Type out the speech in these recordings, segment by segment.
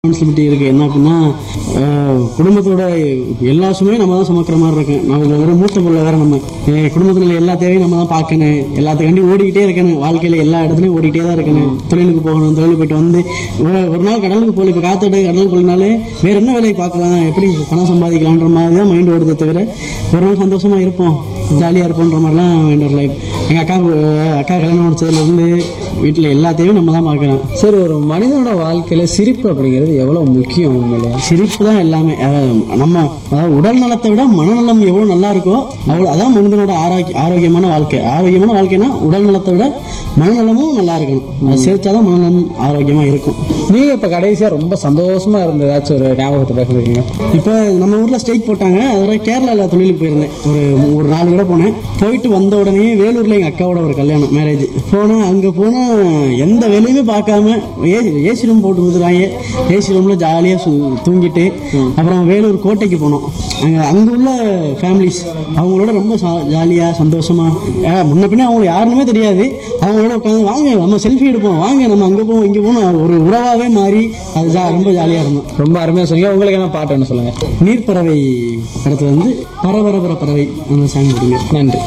responsibility இருக்கு என்ன அப்படின்னா அஹ், குடும்பத்தோட எல்லா சுமையும் நம்ம தான் சுமக்கிற மாதிரி இருக்கு நம்ம ஒரு மூத்த பிள்ளை வேற நம்ம அஹ், குடும்பத்துல உள்ள எல்லா தேவையும் நம்ம தான் பார்க்கணும் எல்லாத்துக்காண்டி ஓடிக்கிட்டே இருக்கணும் வாழ்க்கையில எல்லா இடத்துலயும் ஓடிக்கிட்டே தான் இருக்கணும் தொழிலுக்கு போகணும் தொழிலுக்கு போயிட்டு வந்து ஒரு- ஒரு நாள் கடலுக்கு போகல இப்ப காத்தோட கடலுக்கு போனாலே வேற என்ன வேலையை பார்க்கலாம் எப்படி பணம் சம்பாதிக்கலான்ற மாதிரி தான் மைண்ட் ஓடுதே தவிர ஒரு நாள் சந்தோஷமா இருப்போம் ஜாலியா இருப்போம்ன்ற மாதிரிலாம் மைண்ட் வரல எங்க அக்கா அஹ், அக்கா கல்யாணம் முடிச்சதுல இருந்து வீட்டுல எல்லாத்தையும் நம்ம தான் பார்க்கணும் சரி ஒரு மனிதனோட வாழ்க்கையில சிரிப்பு அப்படிங்கிறது எவ்வளவு முக்கியம் உண்மையிலே சிரிப்பு தான் எல்லாமே அஹ் நம்ம அதாவது உடல் நலத்தை விட மனநலம் எவ்வளவு நல்லா இருக்கோ அவ்வளவு அதான் மனிதனோட ஆரோக்கிய ஆரோக்கியமான வாழ்க்கை ஆரோக்கியமான வாழ்க்கைனா உடல் நலத்தை விட மனநலமும் நல்லா இருக்கணும் அது சேர்த்தாதான் மனநலம் ஆரோக்கியமா இருக்கும் நீங்க இப்ப கடைசியா ரொம்ப சந்தோஷமா இருந்த ஏதாச்சும் ஒரு ஞாபகத்தை பேசுறீங்க இப்போ நம்ம ஊர்ல ஸ்டேஜ் போட்டாங்க அதோட கேரளால தொழிலுக்கு போயிருந்தேன் ஒரு ஒரு நாலு கூட போனேன் போயிட்டு வந்த உடனே வேலூர்ல எங்க அக்காவோட ஒரு கல்யாணம் மேரேஜ் போனேன் அங்க போனா எந்த வேலையுமே பார்க்காம ஏசி ரூம் போட்டு கொடுத்துருவாங்க ஏசி ரூம்ல ஜாலியா சு- தூங்கிட்டு அப்புறம் வேலூர் கோட்டைக்கு போனோம் அங்க அங்க உள்ள ஃபேமிலிஸ் அவங்களோட ரொம்ப சா- ஜாலியா சந்தோஷமா அஹ் முன்ன பின்ன அவங்க யாருக்குமே தெரியாது அவங்களோட உட்காந்து வாங்க நம்ம செல்ஃபி எடுப்போம் வாங்க நம்ம அங்க போவோம் இங்க போவோம் ஒரு உறவாவே மாறி அது ஜா- ரொம்ப ஜாலியா இருந்தோம் ரொம்ப அருமையா சொன்னீங்க உங்களுக்கு என்ன பாட்டுன்னு சொல்லுங்க நீர்ப்பறவை படத்துல வந்து பரபரபர பறவை அந்த சாங் கொடுங்க நன்றி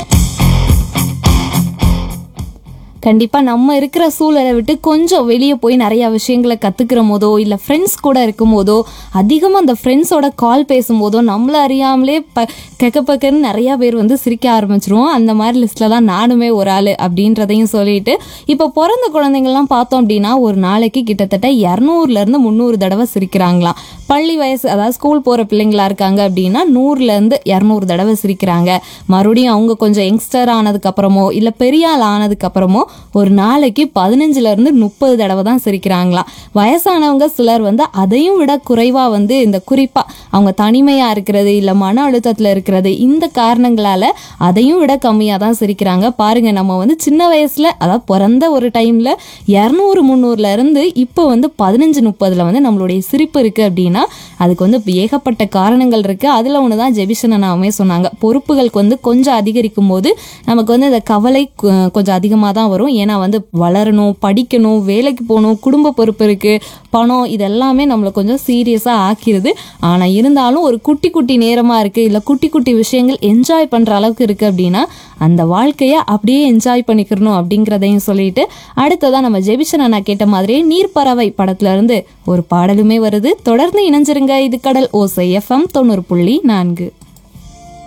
கண்டிப்பா நம்ம இருக்கிற சூழலை விட்டு கொஞ்சம் வெளியே போய் நிறைய விஷயங்களை கத்துக்கிற போதோ இல்ல ஃப்ரெண்ட்ஸ் கூட இருக்கும் போதோ அதிகமா அந்த ஃப்ரெண்ட்ஸோட கால் பேசும்போதோ நம்மள அறியாமலே ப கெக்க பக்கன்னு நிறைய பேர் வந்து சிரிக்க ஆரம்பிச்சிருவோம் அந்த மாதிரி லிஸ்ட்ல தான் நானுமே ஒரு ஆளு அப்படின்றதையும் சொல்லிட்டு இப்போ பிறந்த குழந்தைங்கள்லாம் பார்த்தோம் அப்படின்னா ஒரு நாளைக்கு கிட்டத்தட்ட இரநூறுல இருந்து முந்நூறு தடவை சிரிக்கிறாங்களாம் பள்ளி வயசு அதாவது ஸ்கூல் போற பிள்ளைங்களா இருக்காங்க அப்படின்னா நூறுல இருந்து இரநூறு தடவை சிரிக்கிறாங்க மறுபடியும் அவங்க கொஞ்சம் யங்ஸ்டர் ஆனதுக்கு அப்புறமோ இல்ல பெரிய ஆள் ஆனதுக்கு அப்புறமோ ஒரு நாளைக்கு பதினஞ்சுல இருந்து முப்பது தடவை தான் சிரிக்கிறாங்களாம் வயசானவங்க சிலர் வந்து அதையும் விட குறைவா வந்து இந்த குறிப்பா அவங்க தனிமையா இருக்கிறது இல்ல மன அழுத்தத்துல இருக்கிறது இந்த காரணங்களால அதையும் விட கம்மியா தான் சிரிக்கிறாங்க பாருங்க நம்ம வந்து சின்ன வயசுல அதாவது பிறந்த ஒரு டைம்ல இரநூறு முந்நூறுல இருந்து இப்போ வந்து பதினஞ்சு முப்பதுல வந்து நம்மளுடைய சிரிப்பு இருக்கு அப்படின்னா அதுக்கு வந்து ஏகப்பட்ட காரணங்கள் இருக்கு அதுல ஒண்ணுதான் ஜெபிசன் அண்ணாவுமே சொன்னாங்க பொறுப்புகளுக்கு வந்து கொஞ்சம் அதிகரிக்கும் போது நமக்கு வந்து இந்த கவலை கொ- கொஞ்சம் அதிகமாக தான் வரும் ஏன்னா வந்து வளரணும் படிக்கணும் வேலைக்கு போகணும் குடும்ப பொறுப்பு இருக்கு பணம் இதெல்லாமே நம்மளை கொஞ்சம் சீரியஸாக ஆக்கிருது ஆனால் இருந்தாலும் ஒரு குட்டி குட்டி நேரமாக இருக்கு இல்லை குட்டி குட்டி விஷயங்கள் என்ஜாய் பண்ணுற அளவுக்கு இருக்கு அப்படின்னா அந்த வாழ்க்கையை அப்படியே என்ஜாய் பண்ணிக்கிறணும் அப்படிங்கிறதையும் சொல்லிட்டு அடுத்ததான் நம்ம ஜெபிசன் அண்ணா கேட்ட மாதிரியே நீர்ப்பறவை படத்துல இருந்து ஒரு பாடலுமே வருது தொடர்ந்து இணைஞ்சிருங்க இது கடல் ஓசை எஃப்எம் தொண்ணூறு புள்ளி நான்கு